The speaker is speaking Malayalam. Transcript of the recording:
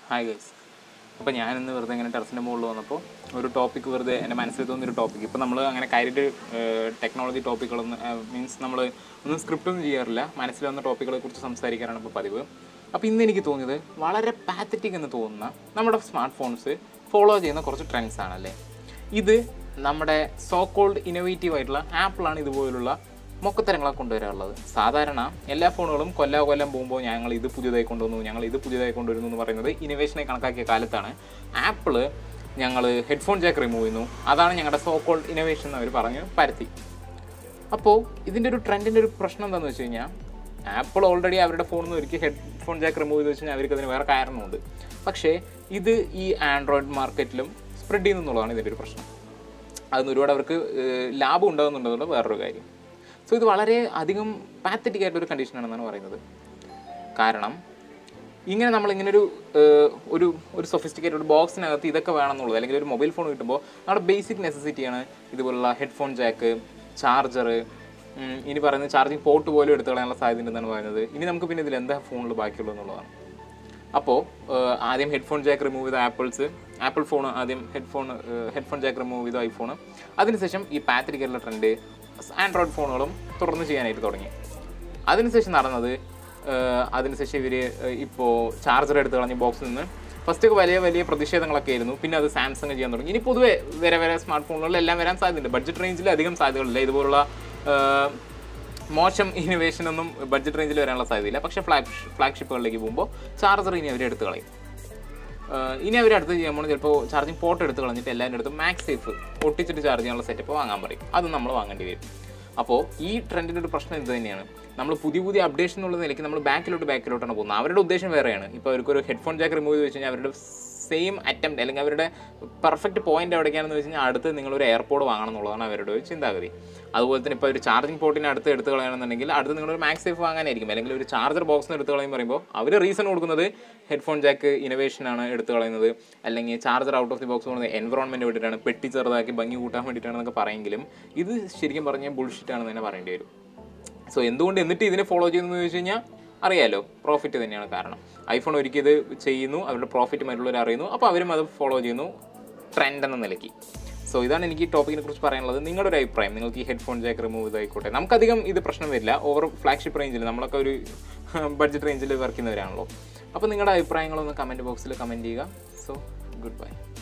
ഹായ് ഗൈസ് അപ്പോൾ ഞാനിന്ന് വെറുതെ ഇങ്ങനെ ടെറസിൻ്റെ മുകളിൽ വന്നപ്പോൾ ഒരു ടോപ്പിക് വെറുതെ എൻ്റെ മനസ്സിൽ തോന്നിയൊരു ടോപ്പിക് ഇപ്പോൾ നമ്മൾ അങ്ങനെ കാര്യമായിട്ട് ടെക്നോളജി ടോപ്പിക്കുകളൊന്നും മീൻസ് നമ്മൾ ഒന്നും സ്ക്രിപ്റ്റ് ഒന്നും ചെയ്യാറില്ല മനസ്സിൽ വന്ന ടോപ്പിക്കുകളെ കുറിച്ച് സംസാരിക്കാറാണ് ഇപ്പോൾ പതിവ് അപ്പോൾ ഇന്ന് എനിക്ക് തോന്നിയത് വളരെ പാത്തറ്റിക് എന്ന് തോന്നുന്ന നമ്മുടെ സ്മാർട്ട് ഫോൺസ് ഫോളോ ചെയ്യുന്ന കുറച്ച് ട്രെൻഡ്സ് ആണല്ലേ ഇത് നമ്മുടെ സോ കോൾഡ് ഇന്നോവേറ്റീവ് ആയിട്ടുള്ള ആപ്പിളാണ് ഇതുപോലുള്ള മൊക്കത്തരങ്ങളൊക്കെ കൊണ്ടുവരാറുള്ളത് സാധാരണ എല്ലാ ഫോണുകളും കൊല്ലാ കൊല്ലം പോകുമ്പോൾ ഞങ്ങൾ ഇത് പുതിയതായി കൊണ്ടുവന്നു ഞങ്ങൾ ഇത് പുതിയതായി കൊണ്ടുവരുന്നു എന്ന് പറയുന്നത് ഇന്നോവേഷനെ കണക്കാക്കിയ കാലത്താണ് ആപ്പിള് ഞങ്ങൾ ഹെഡ്ഫോൺ ജാക്ക് റിമൂവ് ചെയ്യുന്നു അതാണ് ഞങ്ങളുടെ സോ കോൾഡ് ഇന്നോവേഷൻ എന്ന് അവർ പറഞ്ഞ് പരത്തി അപ്പോൾ ഇതിൻ്റെ ഒരു ട്രെൻഡിൻ്റെ ഒരു പ്രശ്നം എന്താണെന്ന് വെച്ച് കഴിഞ്ഞാൽ ആപ്പിൾ ഓൾറെഡി അവരുടെ ഫോണിൽ നിന്ന് ഒരിക്കൽ ഹെഡ്ഫോൺ ജാക്ക് റിമൂവ് ചെയ്ത് വെച്ച് കഴിഞ്ഞാൽ അവർക്ക് അതിന് വേറെ കാരണമുണ്ട് പക്ഷേ ഇത് ഈ ആൻഡ്രോയിഡ് മാർക്കറ്റിലും സ്പ്രെഡ് ചെയ്യുന്നു എന്നുള്ളതാണ് ഇതിൻ്റെ ഒരു പ്രശ്നം അതിന് ഒരുപാട് അവർക്ക് ഏഹ്, ലാഭം ഉണ്ടാകുന്നുണ്ടെന്നുള്ള വേറൊരു കാര്യം സോ ഇത് വളരെ അധികം പാത്തറ്റിക് ആയിട്ടൊരു കണ്ടീഷനാണെന്നാണ് പറയുന്നത് കാരണം ഇങ്ങനെ നമ്മൾ ഇങ്ങനെ ഒരു ഏഹ്, ഒരു ഒരു സൊഫിസ്റ്റിക്കേറ്റഡ് ഒരു ബോക്സിനകത്ത് ഇതൊക്കെ വേണമെന്നുള്ളത് അല്ലെങ്കിൽ ഒരു മൊബൈൽ ഫോൺ കിട്ടുമ്പോൾ നമ്മുടെ ബേസിക് നെസസിറ്റിയാണ് ഇതുപോലുള്ള ഹെഡ്ഫോൺ ജാക്ക് ചാർജർ ഇനി പറയുന്നത് ചാർജിങ് പോർട്ട് പോലും എടുത്തു കളയാനുള്ള സാധ്യത ഉണ്ടെന്നാണ് പറയുന്നത് ഇനി നമുക്ക് പിന്നെ ഇതിൽ എന്താ ഫോണിൽ ബാക്കിയുള്ളത് എന്നുള്ളതാണ് അപ്പോൾ ആദ്യം ഹെഡ്ഫോൺ ജാക്ക് റിമൂവ് ചെയ്ത ആപ്പിൾസ് ആപ്പിൾ ഫോൺ ആദ്യം ഹെഡ്ഫോൺ ഹെഡ്ഫോൺ ജാക്ക് റിമൂവ് ചെയ്ത ഐഫോൺ അതിനുശേഷം ഈ പാത്രിക്കലുള്ള ട്രെൻഡ് ആൻഡ്രോയിഡ് ഫോണുകളും തുടർന്ന് ചെയ്യാനായിട്ട് തുടങ്ങി അതിനുശേഷം നടന്നത് ഏഹ്, അതിനുശേഷം ഇവർ ഇപ്പോൾ ചാർജർ എടുത്ത് കളഞ്ഞ ബോക്സിൽ നിന്ന് ഫസ്റ്റ് ഒക്കെ വലിയ വലിയ പ്രതിഷേധങ്ങളൊക്കെ ആയിരുന്നു പിന്നെ അത് സാംസങ് ചെയ്യാൻ തുടങ്ങി ഇനി പൊതുവെ വരെ വരെ സ്മാർട്ട് ഫോണുകളിലെല്ലാം വരാൻ സാധ്യതയുണ്ട് ബഡ്ജറ്റ് റേഞ്ചിൽ അധികം സാധ്യതകളില്ല ഇതുപോലുള്ള ഏഹ്, മോശം ഇന്നോവേഷൻ ഒന്നും ബഡ്ജറ്റ് റേഞ്ചിൽ വരാനുള്ള സാധ്യതയില്ല പക്ഷേ ഫ്ലാഗ് ഫ്ലാഗ്ഷിപ്പുകളിലേക്ക് പോകുമ്പോൾ ചാർജർ ഇനി അവർ എടുത്ത് കളയും ആഹ് ഇനി അവർ അടുത്ത് ചെയ്യാൻ പോകുന്നത് ചിലപ്പോൾ ചാർജിങ് പോർട്ട് എടുത്ത് കളഞ്ഞിട്ട് എല്ലാവരുടെ അടുത്ത് മാക്സ് സേഫ് ഒട്ടിച്ചിട്ട് ചാർജ് ചെയ്യാനുള്ള സെറ്റപ്പ് വാങ്ങാൻ പറയും അത് നമ്മൾ വാങ്ങേണ്ടി വരും അപ്പോൾ ഈ ട്രെൻഡിൻ്റെ ഒരു പ്രശ്നം ഇത് തന്നെയാണ് നമ്മൾ പുതിയ പുതിയ അപ്ഡേഷൻ എന്നുള്ള നിലയ്ക്ക് നമ്മൾ ബാക്കിലോട്ട് ബാക്കിലോട്ടാണ് പോകുന്നത് അവരുടെ ഉദ്ദേശം വേറെയാണ് ഇപ്പോൾ അവർക്കൊരു ഹെഡ്ഫോൺ ജാക്ക് റിമൂവ് ചെയ്ത് വെച്ച് കഴിഞ്ഞാൽ അവരുടെ സെയിം അറ്റംപ്റ്റ് അല്ലെങ്കിൽ അവരുടെ പെർഫെക്റ്റ് പോയിന്റ് എവിടേക്കാണെന്ന് വെച്ച് കഴിഞ്ഞാൽ അടുത്ത് നിങ്ങളൊരു എയർപോർട്ട് വാങ്ങണം എന്നുള്ളതാണ് അവരുടെ ഒരു ചിന്താഗതി അതുപോലെ തന്നെ ഇപ്പോൾ ഒരു ചാർജിങ് പോർട്ടിന് അടുത്ത് എടുത്ത് കളയണമെന്നുണ്ടെങ്കിൽ അടുത്ത് നിങ്ങളൊരു മാക്സ് സേഫ് വാങ്ങാനായിരിക്കും അല്ലെങ്കിൽ ഒരു ചാർജർ ബോക്സിന് എടുത്ത് കളയും പറയുമ്പോൾ അവർ റീസൺ കൊടുക്കുന്നത് ഹെഡ്ഫോൺ ജാക്ക് ഇന്നോവേഷൻ ആണ് എടുത്ത് കളയുന്നത് അല്ലെങ്കിൽ charger out of the box പോകുന്നത് എൻവറോൺമെൻറ്റ് വേണ്ടിയിട്ടാണ് പെട്ടി ചെറുതാക്കി ഭംഗി കൂട്ടാൻ വേണ്ടിയിട്ടാണെന്നൊക്കെ പറയുമെങ്കിലും ഇത് ശരിക്കും പറഞ്ഞാൽ ബുൾഷിറ്റ് ആണെന്ന് തന്നെ പറയേണ്ടി വരും സോ എന്തുകൊണ്ട് എന്നിട്ട് ഇതിനെ ഫോളോ ചെയ്യുന്നു ചോദിച്ചു കഴിഞ്ഞാൽ അറിയാലോ പ്രോഫിറ്റ് തന്നെയാണ് കാരണം ഐഫോൺ ഒരിക്കൽ ഇത് ചെയ്യുന്നു അവരുടെ പ്രോഫിറ്റ് മറ്റുള്ളവർ അറിയുന്നു അപ്പോൾ അവരും അത് ഫോളോ ചെയ്യുന്നു ട്രെൻഡ് എന്ന നിലയ്ക്ക് സോ ഇതാണ് എനിക്ക് ഈ ടോപ്പിക്കിനെ കുറിച്ച് പറയാനുള്ളത് നിങ്ങളുടെ ഒരു അഭിപ്രായം നിങ്ങൾക്ക് ഈ ഹെഡ്ഫോൺ ജാക്ക് റിമൂവ് ചെയ്തായിക്കോട്ടെ നമുക്കധികം ഇത് പ്രശ്നം വരില്ല ഓവർ ഫ്ലാഗ്ഷിപ്പ് റേഞ്ചിൽ നമ്മളൊക്കെ ഒരു ബഡ്ജറ്റ് റേഞ്ചിൽ വർക്ക് ചെയ്യുന്നവരാണല്ലോ അപ്പോൾ നിങ്ങളുടെ അഭിപ്രായങ്ങളൊന്ന് കമൻറ്റ് ബോക്സിൽ കമൻറ്റ് ചെയ്യുക സോ ഗുഡ് ബൈ